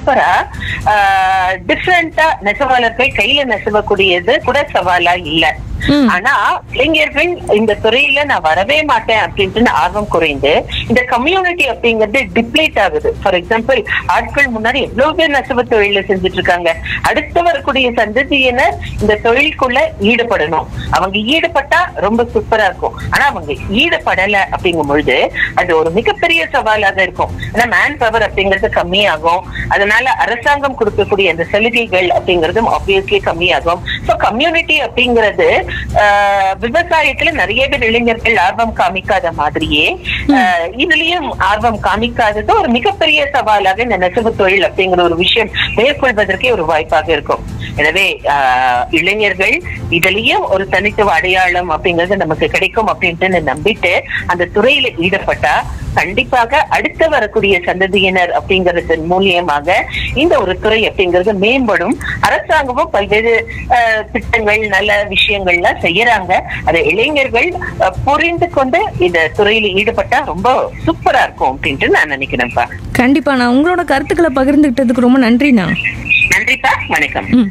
ப்ராப்பரா டிஃப்ரெண்டா நெசவாளர்கள் கையில நெசவக்கூடியது கூட சவாலா இல்ல ம். ஆனா இளைஞர்கள் இந்த துறையில நான் வரவே மாட்டேன் அப்படின்ட்டு ஆர்வம் குறைந்து இந்த கம்யூனிட்டி அப்படிங்கிறது டிப்ளேட் ஆகுது ஃபார் எக்ஸாம்பிள் ஆட்கள் முன்னாடி எவ்வளவு பேர் நெசவு தொழில செஞ்சுட்டு இருக்காங்க அடுத்து வரக்கூடிய சந்ததியினர் இந்த தொழிலுக்குள்ள ஈடுபடணும் அவங்க ஈடுபட்டா ரொம்ப சூப்பரா இருக்கும் ஆனா அவங்க ஈடுபடல அப்படிங்கும் பொழுது அது ஒரு மிகப்பெரிய சவாலாக இருக்கும் ஏன்னா மேன் பவர் அப்படிங்கிறது கம்மியாகும் அதனால அரசாங்கம் கொடுக்கக்கூடிய அந்த சலுகைகள் அப்படிங்கிறதும் ஆப்வியஸ்லி கம்மியாகும் சோ கம்யூனிட்டி அப்படிங்கிறது ஆஹ், விவசாயத்துல நிறைய பேர் இளைஞர்கள் ஆர்வம் காமிக்காத மாதிரியே ஆஹ், இதுலயும் ஆர்வம் காமிக்காதது ஒரு மிகப்பெரிய சவாலாக இந்த நெசவு தொழில் அப்படிங்கிற ஒரு விஷயம் மேற்கொள்வதற்கே ஒரு வாய்ப்பாக இருக்கும் எனவே ஆஹ், இளைஞர்கள் இதுலயும் ஒரு தனித்துவ அடையாளம் அப்படிங்கிறது நமக்கு கிடைக்கும் அப்படின்ட்டு நம்பிட்டு அந்த துறையில ஈடுபட்டா கண்டிப்பாக அடுத்து வரக்கூடிய சந்ததியினர் அப்படிங்கறதன் மூலியமாக இந்த ஒரு துறை அப்படிங்கிறது மேம்படும் அரசாங்கமும் பல்வேறு ஆஹ், திட்டங்கள் நல்ல விஷயங்கள்லாம் செய்யறாங்க அதை இளைஞர்கள் ஆஹ், புரிந்து கொண்டு இந்த துறையில ஈடுபட்டா ரொம்ப சூப்பரா இருக்கும் அப்படின்ட்டு நான் நினைக்கிறேன்ப்பா கண்டிப்பா நான் உங்களோட கருத்துக்களை பகிர்ந்துக்கிட்டதுக்கு ரொம்ப நன்றிண்ணா நன்றிப்பா வணக்கம் ம்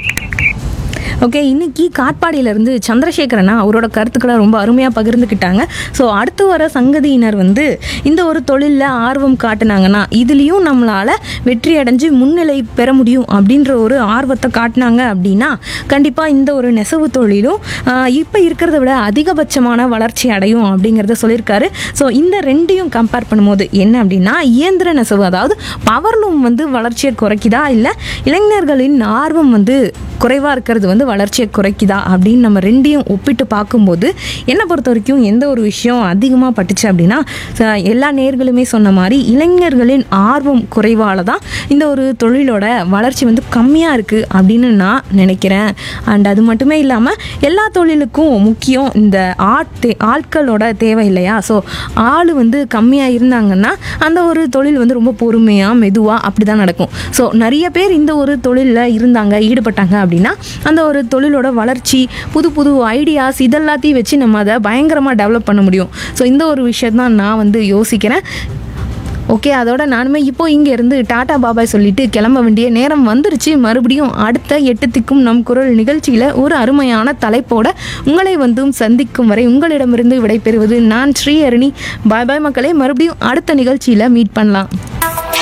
ஓகே இன்னைக்கு காட்பாடியிலேருந்து சந்திரசேகரனா அவரோட கருத்துக்களை ரொம்ப அருமையாக பகிர்ந்துக்கிட்டாங்க ஸோ அடுத்து வர சங்கதியினர் வந்து இந்த ஒரு தொழிலில் ஆர்வம் காட்டுனாங்கன்னா இதுலேயும் நம்மளால் வெற்றி அடைஞ்சு முன்னிலை பெற முடியும் அப்படின்ற ஒரு ஆர்வத்தை காட்டினாங்க அப்படின்னா கண்டிப்பாக இந்த ஒரு நெசவு தொழிலும் இப்போ இருக்கிறத விட அதிகபட்சமான வளர்ச்சி அடையும் அப்படிங்கிறத சொல்லியிருக்காரு ஸோ இந்த ரெண்டையும் கம்பேர் பண்ணும்போது என்ன அப்படின்னா இயந்திர நெசவு அதாவது பவர்லூம் வந்து வளர்ச்சியை குறைக்குதா இல்லை இளைஞர்களின் ஆர்வம் வந்து குறைவாக இருக்கிறது வந்து வளர்ச்சியை குறைக்குதா அப்படின்னு நம்ம ரெண்டையும் ஒப்பிட்டு பார்க்கும்போது என்னை பொறுத்த வரைக்கும் எந்த ஒரு விஷயம் அதிகமாக பட்டுச்சு அப்படின்னா ச- எல்லா நேர்களுமே சொன்ன மாதிரி இளைஞர்களின் ஆர்வம் குறைவால் தான் இந்த ஒரு தொழிலோட வளர்ச்சி வந்து கம்மியாக இருக்குது அப்படின்னு நான் நினைக்கிறேன் அண்ட் அது மட்டுமே இல்லாமல் எல்லா தொழிலுக்கும் முக்கியம் இந்த ஆட் தே ஆட்களோட தேவை இல்லையா ஸோ ஆள் வந்து கம்மியாக இருந்தாங்கன்னா அந்த ஒரு தொழில் வந்து ரொம்ப பொறுமையாக மெதுவாக அப்படி தான் நடக்கும் ஸோ நிறைய பேர் இந்த ஒரு தொழிலில் இருந்தாங்க ஈடுபட்டாங்க அப்படின்னா அந்த ஒரு தொழிலோட வளர்ச்சி புது புது ஐடியாஸ் இதெல்லாத்தையும் வச்சு நம்ம அதை பயங்கரமாக டெவலப் பண்ண முடியும் ஸோ இந்த ஒரு விஷயத்தான் நான் வந்து யோசிக்கிறேன் ஓகே அதோட நானுமே இப்போ இங்கேருந்து டாடா பாபாய் சொல்லிட்டு கிளம்ப வேண்டிய நேரம் வந்துருச்சு மறுபடியும் அடுத்த எட்டுத்திக்கும் நம் குரல் நிகழ்ச்சியில் ஒரு அருமையான தலைப்போட உங்களை வந்தும் சந்திக்கும் வரை உங்களிடமிருந்து விடைபெறுவது நான் ஸ்ரீ அருணி பாய் பாய் மக்களே மறுபடியும் அடுத்த நிகழ்ச்சியில் மீட் பண்ணலாம்